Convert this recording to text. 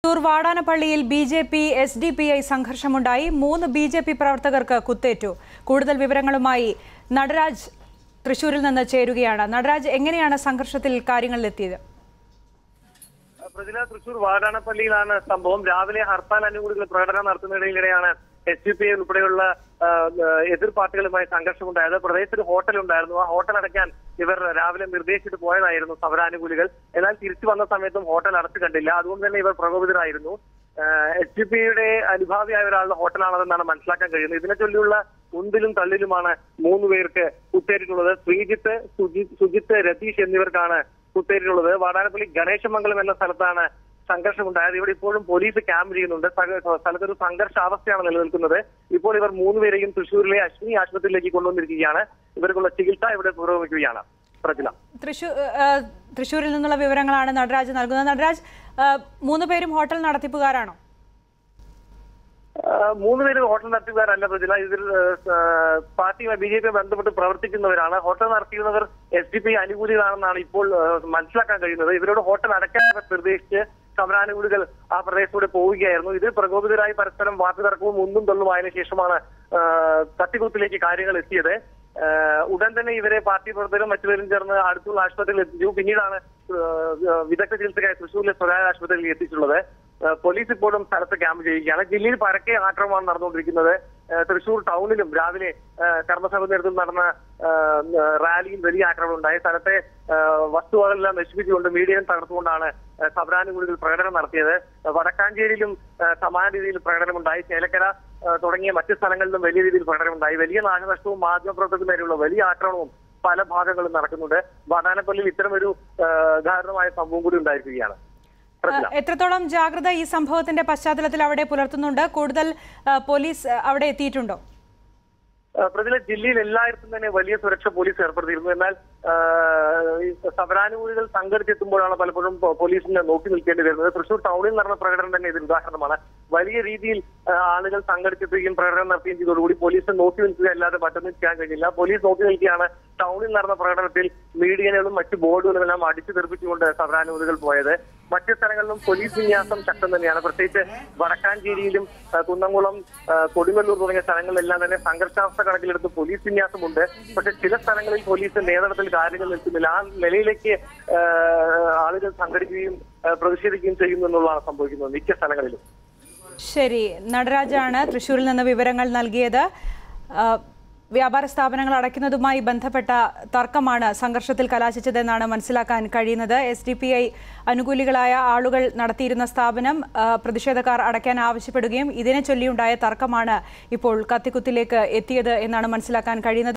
തൃശൂർ വാടാനപ്പള്ളിയിൽ B J P S D P I സംഘർഷമുണ്ടായി മൂന്ന് ബി ജെ പി പ്രവർത്തകർക്ക് കുത്തേറ്റു കൂടുതൽ വിവരങ്ങളുമായി നടരാജ് തൃശൂരിൽ നിന്ന് ചേരുകയാണ് നടരാജ് എങ്ങനെയാണ് സംഘർഷത്തിൽ കാര്യങ്ങളിലെത്തിയത് പ്രതില തൃശൂർ വാടാനപ്പള്ളിയിലാണ് സംഭവം രാവിലെ ഹർത്താൽ അനുകൂലികൾ പ്രകടനം നടത്തുന്നതിനിടെയാണ് എസ് യു പി ഐ ഉൾപ്പെടെയുള്ള ആ, ആ, എതിർ പാർട്ടികളുമായി സംഘർഷമുണ്ടായത് പ്രദേശത്ത് ഹോട്ടൽ ഉണ്ടായിരുന്നു ആ ഹോട്ടൽ അടയ്ക്കാൻ ഇവർ രാവിലെ നിർദ്ദേശിച്ചിട്ട് പോയതായിരുന്നു സമരാനുകൂലികൾ എന്നാൽ തിരിച്ചു വന്ന സമയത്തും ഹോട്ടൽ അടച്ചു കണ്ടില്ല അതുകൊണ്ട് തന്നെ ഇവർ പ്രകോപിതരായിരുന്നു എസ് യു പി യുടെ അനുഭാവിയായ ഒരാളുടെ ഹോട്ടലാണെന്നാണ് മനസ്സിലാക്കാൻ കഴിയുന്നത് ഇതിനെ ചൊല്ലിയുള്ള ഉന്തിലും തള്ളിലുമാണ് മൂന്ന് പേർക്ക് കുത്തേറ്റിട്ടുള്ളത് ശ്രീജിത്ത് സുജി- സുജിത്ത് രതീഷ് എന്നിവർക്കാണ് കുത്തേറ്റിട്ടുള്ളത് വാടാനപ്പള്ളി ഗണേശമംഗലം എന്ന സ്ഥലത്താണ് സംഘർഷമുണ്ടായത് ഇവിടെ ഇപ്പോഴും പോലീസ് ക്യാമ്പ് ചെയ്യുന്നുണ്ട് സക- സ്ഥലത്തൊരു സംഘർഷാവസ്ഥയാണ് നിലനിൽക്കുന്നത് ഇപ്പോൾ ഇവർ മൂന്നുപേരെയും തൃശൂരിലെ അശ്വിനി ആശുപത്രിയിലേക്ക് കൊണ്ടുവന്നിരിക്കുകയാണ് ഇവർക്കുള്ള ചികിത്സ ഇവിടെ പുരോഗമിക്കുകയാണ് പ്രജില തൃശൂർ തൃശൂരിൽ നിന്നുള്ള വിവരങ്ങളാണ് നടരാജ് നൽകുന്നത് നടരാജ് ആ, മൂന്ന് പേരും ഹോട്ടൽ നടത്തിപ്പുകാരാണോ ആഹ് മൂന്ന് പേര് ഹോട്ടൽ നടത്തിയവരല്ല പ്രജില ഇതിൽ ആഹ് പാർട്ടിയുമായി ബി ജെ പി ബന്ധപ്പെട്ട് പ്രവർത്തിക്കുന്നവരാണ് ഹോട്ടൽ നടത്തിയുന്നവർ എസ് ഡി പി അനുകൂലികളാണെന്നാണ് ഇപ്പോൾ ആഹ് മനസ്സിലാക്കാൻ കഴിയുന്നത് ഇവരോട് ഹോട്ടൽ അടയ്ക്കാൻ അവർ നിർദ്ദേശിച്ച് സമരാനുകൂലികൾ ആ പ്രദേശത്തൂടെ പോവുകയായിരുന്നു ഇതിൽ പ്രകോപിതരായി പരസ്പരം വാക്കുതർക്കവും ഒന്നും തള്ളുമായതിനു ശേഷമാണ് ആഹ് തട്ടിക്കുത്തിലേക്ക് കാര്യങ്ങൾ എത്തിയത് ആഹ് ഉടൻ തന്നെ ഇവരെ പാർട്ടി പ്രവർത്തകരും മറ്റുപേരും ചേർന്ന് അടുത്തുള്ള ആശുപത്രിയിൽ എത്തിച്ചു പിന്നീടാണ് ആഹ് വിദഗ്ധ ചികിത്സയ്ക്കായി തൃശൂരിലെ സ്വകാര്യ ആശുപത്രിയിൽ എത്തിച്ചുള്ളത് ആഹ് പോലീസ് ഇപ്പോഴും സ്ഥലത്ത് ക്യാമ്പ് ചെയ്യുകയാണ് ജില്ലയിൽ പരക്കെ ആക്രമണമാണ് നടന്നുകൊണ്ടിരിക്കുന്നത് ആഹ് തൃശൂർ ടൗണിലും രാവിലെ ആഹ് കർമ്മസഭ നേതൃത്വം നടന്ന ആഹ് റാലിയിൽ വലിയ ആക്രമണം ഉണ്ടായി സ്ഥലത്തെ ആഹ് വസ്തുവകളെല്ലാം നശിപ്പിച്ചുകൊണ്ട് മീഡിയം തകർത്തുകൊണ്ടാണ് ആഹ് സമരാനുകൂലികൾ പ്രകടനം നടത്തിയത് വടക്കാഞ്ചേരിയിലും ആഹ് സമാന രീതിയിൽ പ്രകടനമുണ്ടായി ചേലക്കര ആഹ് തുടങ്ങിയ മറ്റ് സ്ഥലങ്ങളിലും വലിയ രീതിയിൽ പ്രകടനമുണ്ടായി വലിയ നാശനഷ്ടവും മാധ്യമപ്രവർത്തകർക്ക് നേരെയുള്ള വലിയ ആക്രമണവും പല ഭാഗങ്ങളും നടക്കുന്നുണ്ട് വാടാനപ്പള്ളിയിൽ ഇത്തരമൊരു ആഹ് ദാരുണമായ സംഭവം കൂടി ഉണ്ടായിരിക്കുകയാണ് ആ, എത്രത്തോളം ജാഗ്രത ഈ സംഭവത്തിന്റെ പശ്ചാത്തലത്തിൽ അവിടെ പുലർത്തുന്നുണ്ട് കൂടുതൽ ആ, പോലീസ് ആ, അവിടെ എത്തിയിട്ടുണ്ടോ ആഹ് പ്രതില ജില്ലയിൽ എല്ലായിടത്തും തന്നെ വലിയ സുരക്ഷ പോലീസ് ഏർപ്പെടുത്തിയിരുന്നു എന്നാൽ ആഹ് ഈ സമരാനുകൂലികൾ സംഘടിച്ചെത്തുമ്പോഴാണ് പലപ്പോഴും പോ- പോലീസിനെ നോക്കി നിൽക്കേണ്ടി വരുന്നത് തൃശൂർ ടൗണിൽ നടന്ന പ്രകടനം തന്നെ ഇതിന് ഉദാഹരണമാണ് വലിയ രീതിയിൽ ആഹ് ആളുകൾ സംഘടിച്ചെത്തുകയും പ്രകടനം നടത്തുകയും ചെയ്തതോടുകൂടി പോലീസിനെ നോക്കി നിൽക്കുക അല്ലാതെ മറ്റൊന്നും ചെയ്യാൻ കഴിഞ്ഞില്ല പോലീസ് നോക്കി നിൽക്കുകയാണ് ടൗണിൽ നടന്ന പ്രകടനത്തിൽ മീഡിയകളും മറ്റ് ബോർഡുകളും എല്ലാം അടിച്ചു തെറിപ്പിച്ചുകൊണ്ട് സമരാനുകൂലികൾ പോയത് മറ്റ് സ്ഥലങ്ങളിലും പോലീസ് വിന്യാസം ശക്തം തന്നെയാണ് പ്രത്യേകിച്ച് വടക്കാഞ്ചേരിയിലും ആ, കുന്നംകുളം ആ, കൊടുങ്ങല്ലൂർ തുടങ്ങിയ സ്ഥലങ്ങളിലെല്ലാം തന്നെ സംഘർഷാവസ്ഥ കണക്കിലെടുത്ത് പോലീസ് വിന്യാസമുണ്ട് പക്ഷെ ചില സ്ഥലങ്ങളിൽ പോലീസ് നേതൃത്വത്തിൽ കാര്യങ്ങൾ നിൽക്കുന്നില്ല ആ നിലയിലേക്ക് ആ, ആളുകൾ സംഘടിക്കുകയും ആ, പ്രതിഷേധിക്കുകയും ചെയ്യുന്നു എന്നുള്ളതാണ് സംഭവിക്കുന്നത് മിക്ക സ്ഥലങ്ങളിലും ശരി നടരാജാണ് തൃശൂരിൽ നിന്ന് വിവരങ്ങൾ നൽകിയത് ആ, വ്യാപാര സ്ഥാപനങ്ങൾ അടയ്ക്കുന്നതുമായി ബന്ധപ്പെട്ട തർക്കമാണ് സംഘർഷത്തിൽ കലാശിച്ചതെന്നാണ് മനസ്സിലാക്കാൻ കഴിയുന്നത് എസ് ഡി പി ഐ അനുകൂലികളായ ആളുകൾ നടത്തിയിരുന്ന സ്ഥാപനം ആ, പ്രതിഷേധക്കാർ അടയ്ക്കാൻ ആവശ്യപ്പെടുകയും ഇതിനെ ചൊല്ലിയുണ്ടായ തർക്കമാണ് ഇപ്പോൾ കത്തിക്കുത്തിലേക്ക് എത്തിയത് എന്നാണ് മനസ്സിലാക്കാൻ കഴിയുന്നത്